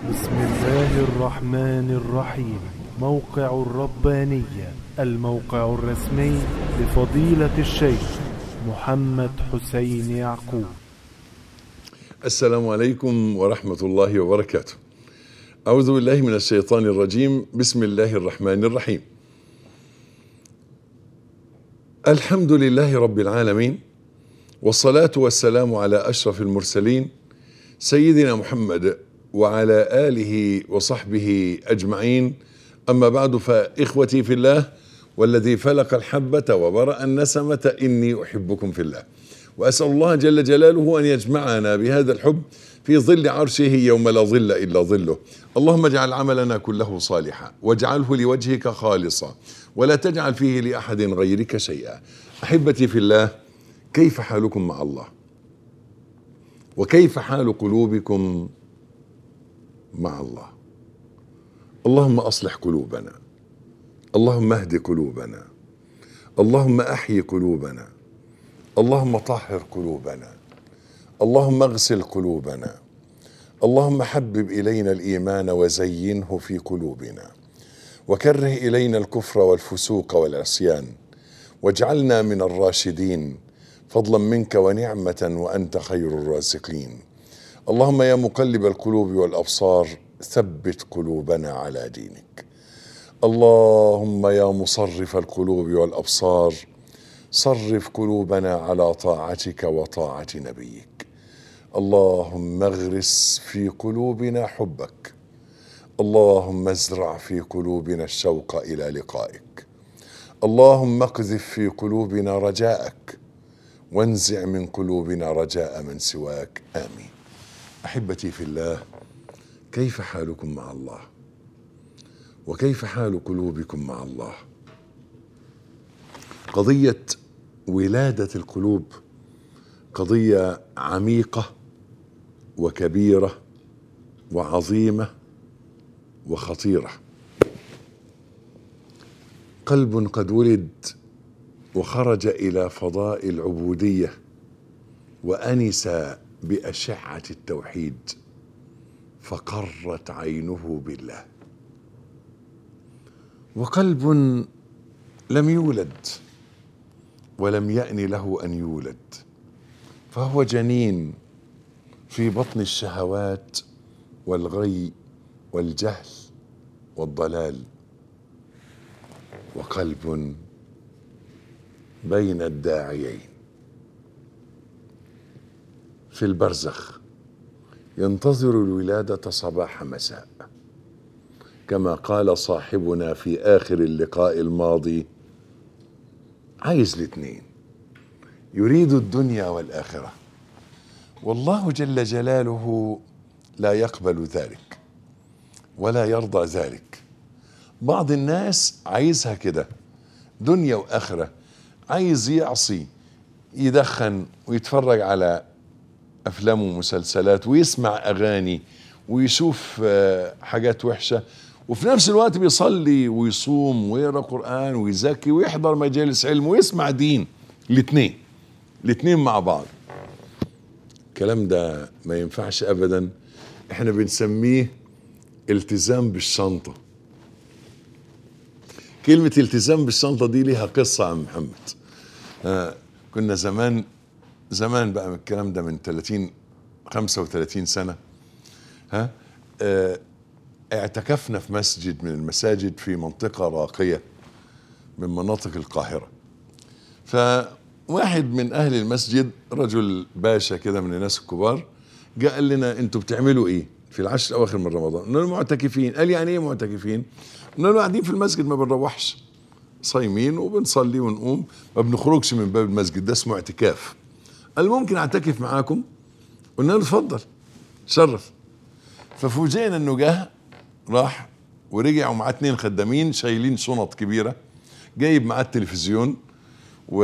بسم الله الرحمن الرحيم موقع الربانية الموقع الرسمي لفضيلة الشيخ محمد حسين يعقوب السلام عليكم ورحمة الله وبركاته. أعوذ بالله من الشيطان الرجيم، بسم الله الرحمن الرحيم. الحمد لله رب العالمين والصلاة والسلام على أشرف المرسلين سيدنا محمد وعلى آله وصحبه أجمعين أما بعد فإخوتي في الله والذي فلق الحبة وبرأ النسمة إني أحبكم في الله وأسأل الله جل جلاله أن يجمعنا بهذا الحب في ظل عرشه يوم لا ظل إلا ظله اللهم اجعل عملنا كله صالحا واجعله لوجهك خالصا ولا تجعل فيه لأحد غيرك شيئا أحبتي في الله كيف حالكم مع الله وكيف حال قلوبكم مع الله اللهم اصلح قلوبنا اللهم اهد قلوبنا اللهم احيي قلوبنا اللهم طهر قلوبنا اللهم اغسل قلوبنا اللهم حبب الينا الايمان وزينه في قلوبنا وكره الينا الكفر والفسوق والعصيان واجعلنا من الراشدين فضلا منك ونعمه وانت خير الرازقين اللهم يا مقلب القلوب والابصار ثبت قلوبنا على دينك اللهم يا مصرف القلوب والابصار صرف قلوبنا على طاعتك وطاعه نبيك اللهم اغرس في قلوبنا حبك اللهم ازرع في قلوبنا الشوق الى لقائك اللهم اقذف في قلوبنا رجاءك وانزع من قلوبنا رجاء من سواك امين احبتي في الله كيف حالكم مع الله وكيف حال قلوبكم مع الله قضيه ولاده القلوب قضيه عميقه وكبيره وعظيمه وخطيره قلب قد ولد وخرج الى فضاء العبوديه وانس باشعه التوحيد فقرت عينه بالله وقلب لم يولد ولم يان له ان يولد فهو جنين في بطن الشهوات والغي والجهل والضلال وقلب بين الداعيين في البرزخ ينتظر الولاده صباح مساء كما قال صاحبنا في اخر اللقاء الماضي عايز الاثنين يريد الدنيا والاخره والله جل جلاله لا يقبل ذلك ولا يرضى ذلك بعض الناس عايزها كده دنيا واخره عايز يعصي يدخن ويتفرج على افلام ومسلسلات ويسمع اغاني ويشوف حاجات وحشه وفي نفس الوقت بيصلي ويصوم ويقرا قران ويزكي ويحضر مجالس علم ويسمع دين الاثنين الاثنين مع بعض الكلام ده ما ينفعش ابدا احنا بنسميه التزام بالشنطه كلمة التزام بالشنطة دي ليها قصة عم محمد آه كنا زمان زمان بقى من الكلام ده من 30 35 سنة ها آه اعتكفنا في مسجد من المساجد في منطقة راقية من مناطق القاهرة فواحد من أهل المسجد رجل باشا كده من الناس الكبار جاء قال لنا انتوا بتعملوا ايه في العشر الاواخر من رمضان قلنا له معتكفين قال يعني ايه معتكفين قلنا له قاعدين في المسجد ما بنروحش صايمين وبنصلي ونقوم ما بنخرجش من باب المسجد ده اسمه اعتكاف قال ممكن اعتكف معاكم قلنا له اتفضل شرف ففوجئنا انه جه راح ورجع ومعاه اتنين خدامين شايلين شنط كبيره جايب معاه التلفزيون و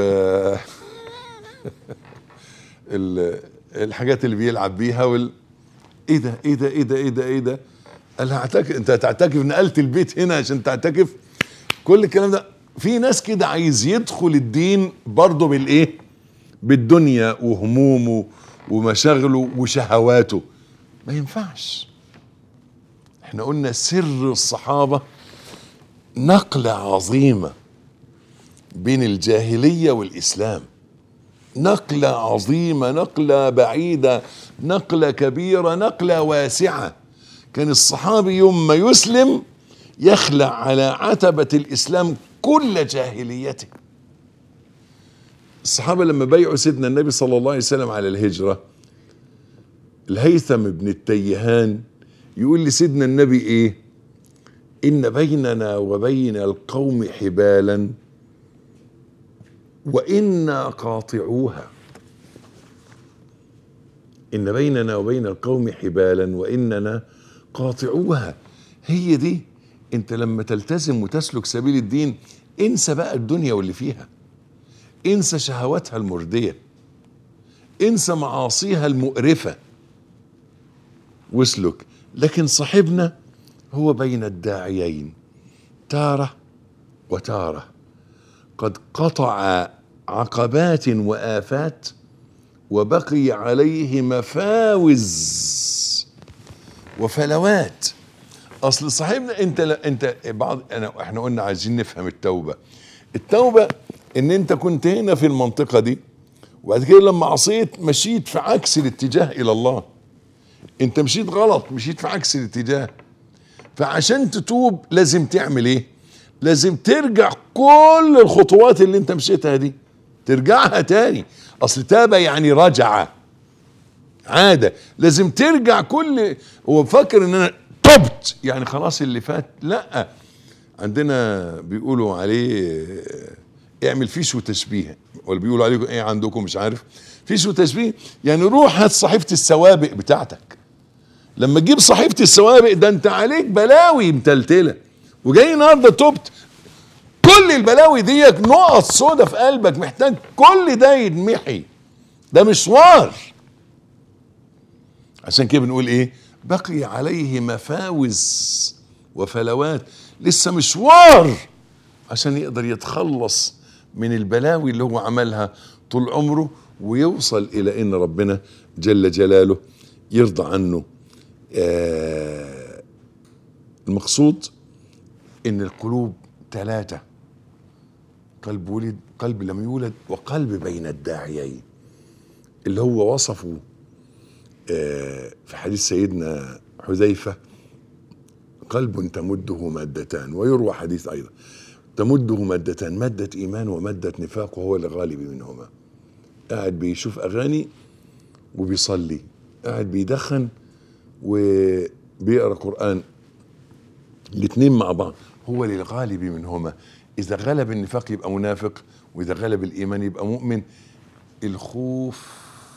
الحاجات اللي بيلعب بيها وال ايه ده ايه ده ايه ده ايه ده ايه ده قال هعتكف انت هتعتكف نقلت البيت هنا عشان تعتكف كل الكلام ده في ناس كده عايز يدخل الدين برضه بالايه بالدنيا وهمومه ومشاغله وشهواته ما ينفعش احنا قلنا سر الصحابة نقلة عظيمة بين الجاهلية والإسلام نقلة عظيمة نقلة بعيدة نقلة كبيرة نقلة واسعة كان الصحابي يوم ما يسلم يخلع على عتبة الإسلام كل جاهليته الصحابة لما بيعوا سيدنا النبي صلى الله عليه وسلم على الهجرة الهيثم بن التيهان يقول لسيدنا النبي ايه ان بيننا وبين القوم حبالا وانا قاطعوها ان بيننا وبين القوم حبالا واننا قاطعوها هي دي انت لما تلتزم وتسلك سبيل الدين انسى بقى الدنيا واللي فيها انسى شهواتها المرديه انسى معاصيها المقرفه واسلك لكن صاحبنا هو بين الداعيين تاره وتاره قد قطع عقبات وافات وبقي عليه مفاوز وفلوات اصل صاحبنا انت لا انت بعض انا احنا قلنا عايزين نفهم التوبه التوبه ان انت كنت هنا في المنطقه دي وبعد كده لما عصيت مشيت في عكس الاتجاه الى الله انت مشيت غلط مشيت في عكس الاتجاه فعشان تتوب لازم تعمل ايه لازم ترجع كل الخطوات اللي انت مشيتها دي ترجعها تاني اصل تاب يعني رجع عادة لازم ترجع كل هو فاكر ان انا تبت يعني خلاص اللي فات لا عندنا بيقولوا عليه اعمل فيش وتشبيه ولا بيقولوا عليكم ايه عندكم مش عارف فيش وتشبيه يعني روح هات صحيفة السوابق بتاعتك لما تجيب صحيفة السوابق ده انت عليك بلاوي متلتلة وجاي النهارده تبت كل البلاوي ديك نقط سودا في قلبك محتاج كل ده يتمحي ده مشوار عشان كده بنقول ايه بقي عليه مفاوز وفلوات لسه مشوار عشان يقدر يتخلص من البلاوي اللي هو عملها طول عمره ويوصل الى ان ربنا جل جلاله يرضى عنه آه المقصود ان القلوب ثلاثة قلب ولد قلب لم يولد وقلب بين الداعيين اللي هو وصفه آه في حديث سيدنا حذيفة قلب تمده مادتان ويروى حديث أيضا تمده مادتان مادة إيمان ومادة نفاق وهو الغالب منهما قاعد بيشوف أغاني وبيصلي قاعد بيدخن وبيقرأ قرآن الاثنين مع بعض هو للغالب منهما إذا غلب النفاق يبقى منافق وإذا غلب الإيمان يبقى مؤمن الخوف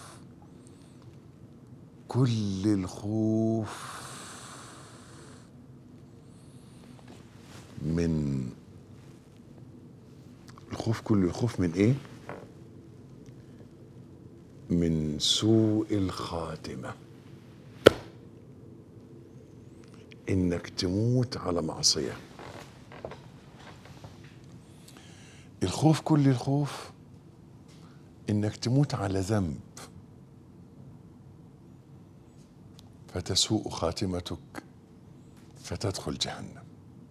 كل الخوف من الخوف كل الخوف من ايه من سوء الخاتمه انك تموت على معصيه الخوف كل الخوف انك تموت على ذنب فتسوء خاتمتك فتدخل جهنم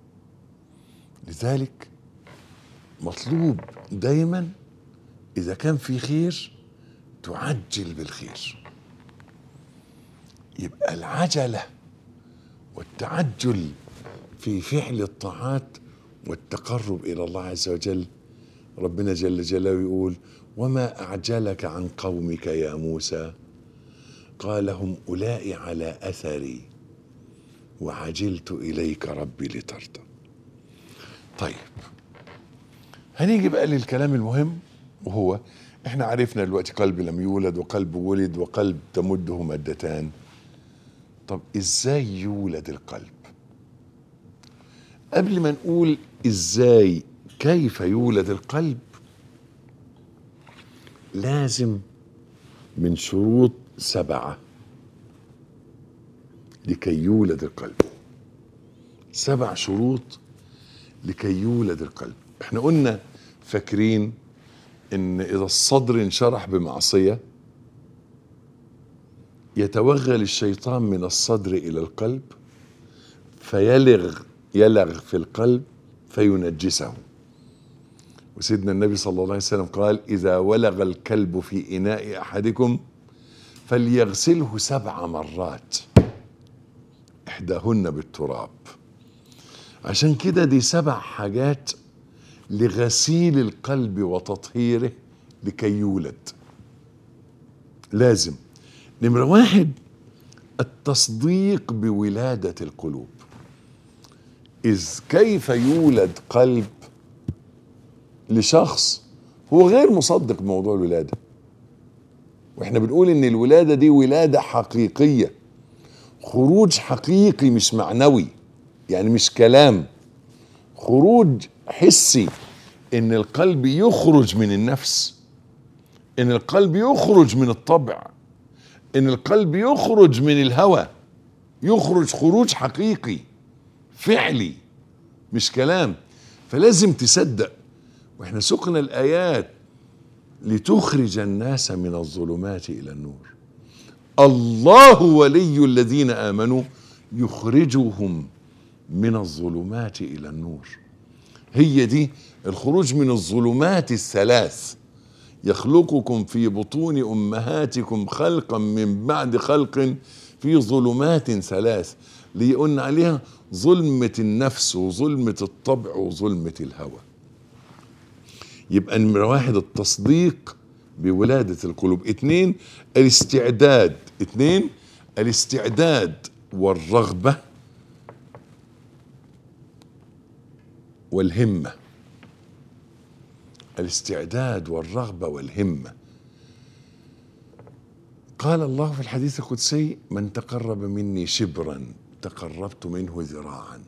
لذلك مطلوب دايما اذا كان في خير تعجل بالخير يبقى العجله والتعجل في فعل الطاعات والتقرب الى الله عز وجل ربنا جل جلاله يقول وما اعجلك عن قومك يا موسى قال هم اولئك على اثري وعجلت اليك ربي لترضى طيب هنيجي بقى للكلام المهم وهو احنا عرفنا دلوقتي قلب لم يولد وقلب ولد وقلب تمده مادتان طب ازاي يولد القلب قبل ما نقول ازاي كيف يولد القلب لازم من شروط سبعه لكي يولد القلب سبع شروط لكي يولد القلب احنا قلنا فاكرين ان اذا الصدر انشرح بمعصيه يتوغل الشيطان من الصدر الى القلب فيلغ يلغ في القلب فينجسه وسيدنا النبي صلى الله عليه وسلم قال إذا ولغ الكلب في إناء أحدكم فليغسله سبع مرات إحداهن بالتراب عشان كده دي سبع حاجات لغسيل القلب وتطهيره لكي يولد لازم نمرة واحد التصديق بولادة القلوب إذ كيف يولد قلب لشخص هو غير مصدق بموضوع الولادة واحنا بنقول ان الولادة دي ولادة حقيقية خروج حقيقي مش معنوي يعني مش كلام خروج حسي ان القلب يخرج من النفس ان القلب يخرج من الطبع ان القلب يخرج من الهوى يخرج خروج حقيقي فعلي مش كلام فلازم تصدق واحنا سقنا الايات لتخرج الناس من الظلمات الى النور الله ولي الذين امنوا يخرجهم من الظلمات الى النور هي دي الخروج من الظلمات الثلاث يخلقكم في بطون امهاتكم خلقا من بعد خلق في ظلمات ثلاث ليقولنا عليها ظلمة النفس وظلمة الطبع وظلمة الهوى يبقى نمرة واحد التصديق بولادة القلوب اتنين الاستعداد اتنين الاستعداد والرغبة والهمة الاستعداد والرغبة والهمة قال الله في الحديث القدسي من تقرب مني شبرا تقربت منه ذراعا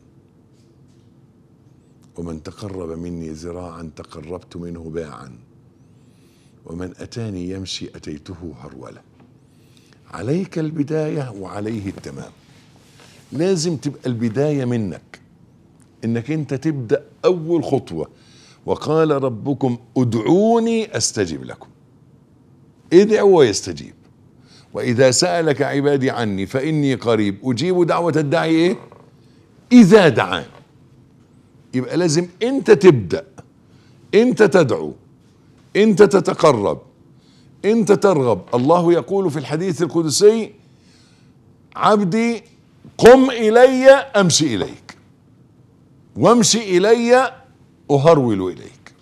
ومن تقرب مني ذراعا تقربت منه باعا ومن اتاني يمشي اتيته هروله عليك البدايه وعليه التمام لازم تبقى البدايه منك انك انت تبدا اول خطوه وقال ربكم ادعوني استجب لكم ادعوا ويستجيب واذا سالك عبادي عني فاني قريب اجيب دعوه الداعي ايه اذا دعان يبقى لازم انت تبدا انت تدعو انت تتقرب انت ترغب الله يقول في الحديث القدسي عبدي قم الي امشي اليك وامشي الي اهرول اليك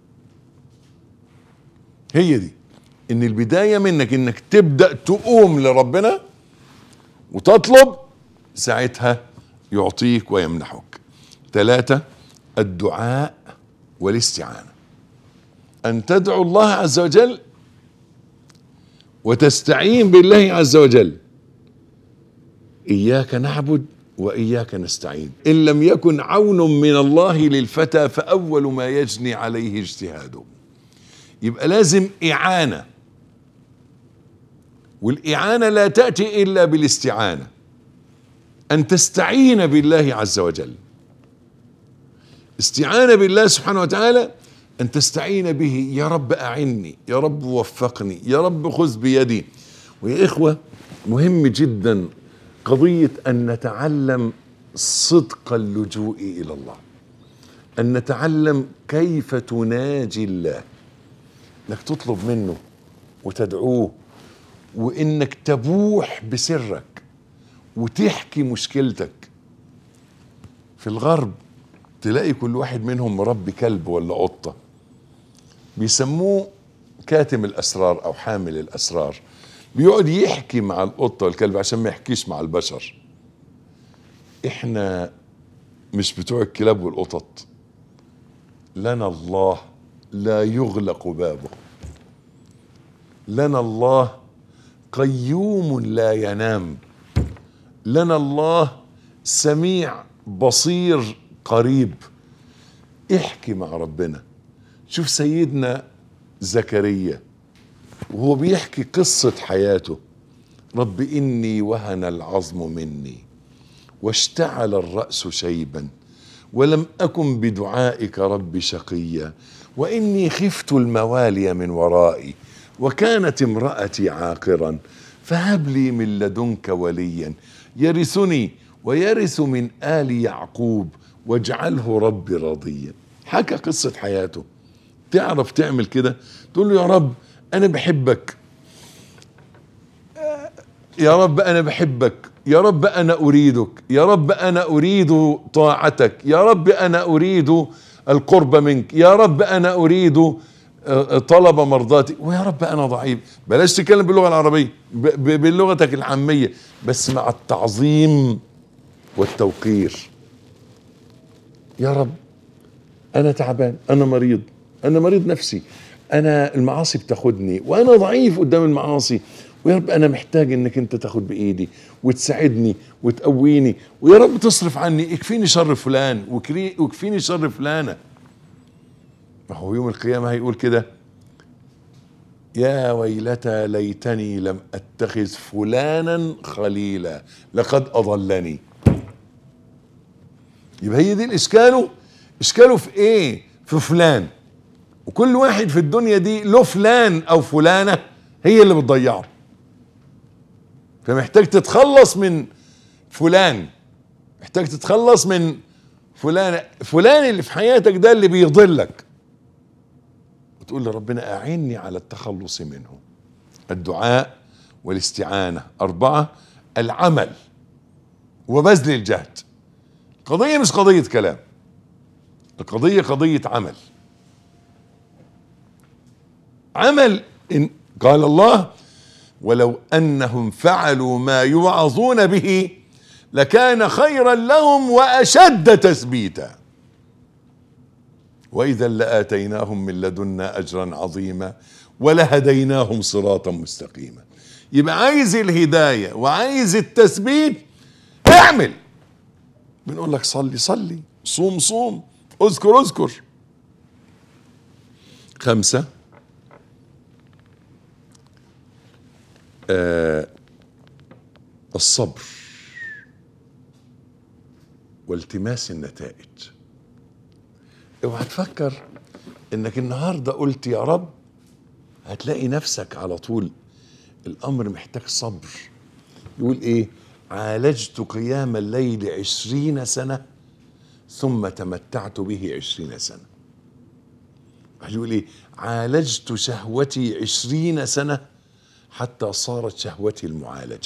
هي دي ان البدايه منك انك تبدا تقوم لربنا وتطلب ساعتها يعطيك ويمنحك ثلاثه الدعاء والاستعانه ان تدعو الله عز وجل وتستعين بالله عز وجل اياك نعبد واياك نستعين ان لم يكن عون من الله للفتى فاول ما يجني عليه اجتهاده يبقى لازم اعانه والاعانه لا تاتي الا بالاستعانه ان تستعين بالله عز وجل استعانه بالله سبحانه وتعالى ان تستعين به يا رب اعني يا رب وفقني يا رب خذ بيدي ويا اخوه مهم جدا قضيه ان نتعلم صدق اللجوء الى الله ان نتعلم كيف تناجي الله انك تطلب منه وتدعوه وانك تبوح بسرك وتحكي مشكلتك في الغرب تلاقي كل واحد منهم مربي كلب ولا قطه بيسموه كاتم الاسرار او حامل الاسرار بيقعد يحكي مع القطه والكلب عشان ما يحكيش مع البشر احنا مش بتوع الكلاب والقطط لنا الله لا يغلق بابه لنا الله قيوم لا ينام لنا الله سميع بصير قريب احكي مع ربنا شوف سيدنا زكريا وهو بيحكي قصة حياته رب إني وهن العظم مني واشتعل الرأس شيبا ولم أكن بدعائك رب شقيا وإني خفت الموالي من ورائي وكانت امرأتي عاقرا فهب لي من لدنك وليا يرثني ويرث من آل يعقوب واجعله ربي راضيا حكى قصة حياته تعرف تعمل كده تقول له يا رب أنا بحبك يا رب أنا بحبك يا رب أنا أريدك يا رب أنا أريد طاعتك يا رب أنا أريد القرب منك يا رب أنا أريد طلب مرضاتي ويا رب أنا ضعيف بلاش تتكلم باللغة العربية بلغتك العامية بس مع التعظيم والتوقير يا رب أنا تعبان أنا مريض أنا مريض نفسي أنا المعاصي بتاخدني وأنا ضعيف قدام المعاصي ويا رب انا محتاج انك انت تاخد بايدي وتساعدني وتقويني ويا رب تصرف عني اكفيني شر فلان واكفيني شر فلانه ما هو يوم القيامه هيقول كده يا ويلتى ليتني لم اتخذ فلانا خليلا لقد اضلني يبقى هي دي الاشكاله اشكاله في ايه في فلان وكل واحد في الدنيا دي له فلان او فلانه هي اللي بتضيعه فمحتاج تتخلص من فلان محتاج تتخلص من فلان فلان اللي في حياتك ده اللي بيضلك وتقول لربنا أعني على التخلص منه الدعاء والاستعانة أربعة العمل وبذل الجهد قضية مش قضية كلام القضية قضية عمل عمل إن قال الله ولو انهم فعلوا ما يوعظون به لكان خيرا لهم واشد تثبيتا واذا لاتيناهم من لدنا اجرا عظيما ولهديناهم صراطا مستقيما يبقى عايز الهدايه وعايز التثبيت اعمل بنقول لك صلي صلي صوم صوم اذكر اذكر خمسه آه الصبر والتماس النتائج اوعى تفكر انك النهارده قلت يا رب هتلاقي نفسك على طول الامر محتاج صبر يقول ايه عالجت قيام الليل عشرين سنة ثم تمتعت به عشرين سنة يقول ايه عالجت شهوتي عشرين سنة حتى صارت شهوتي المعالجة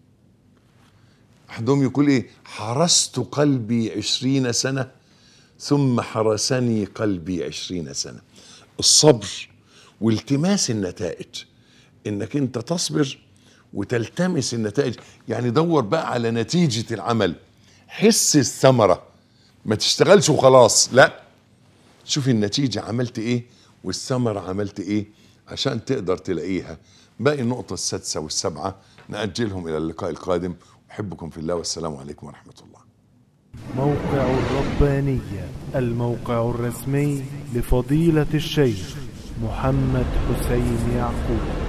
أحدهم يقول إيه حرست قلبي عشرين سنة ثم حرسني قلبي عشرين سنة الصبر والتماس النتائج انك انت تصبر وتلتمس النتائج يعني دور بقى على نتيجة العمل حس الثمرة ما تشتغلش وخلاص لا شوف النتيجة عملت ايه والثمرة عملت ايه عشان تقدر تلاقيها باقي النقطة السادسة والسابعة نأجلهم إلى اللقاء القادم أحبكم في الله والسلام عليكم ورحمة الله موقع الربانية الموقع الرسمي لفضيلة الشيخ محمد حسين يعقوب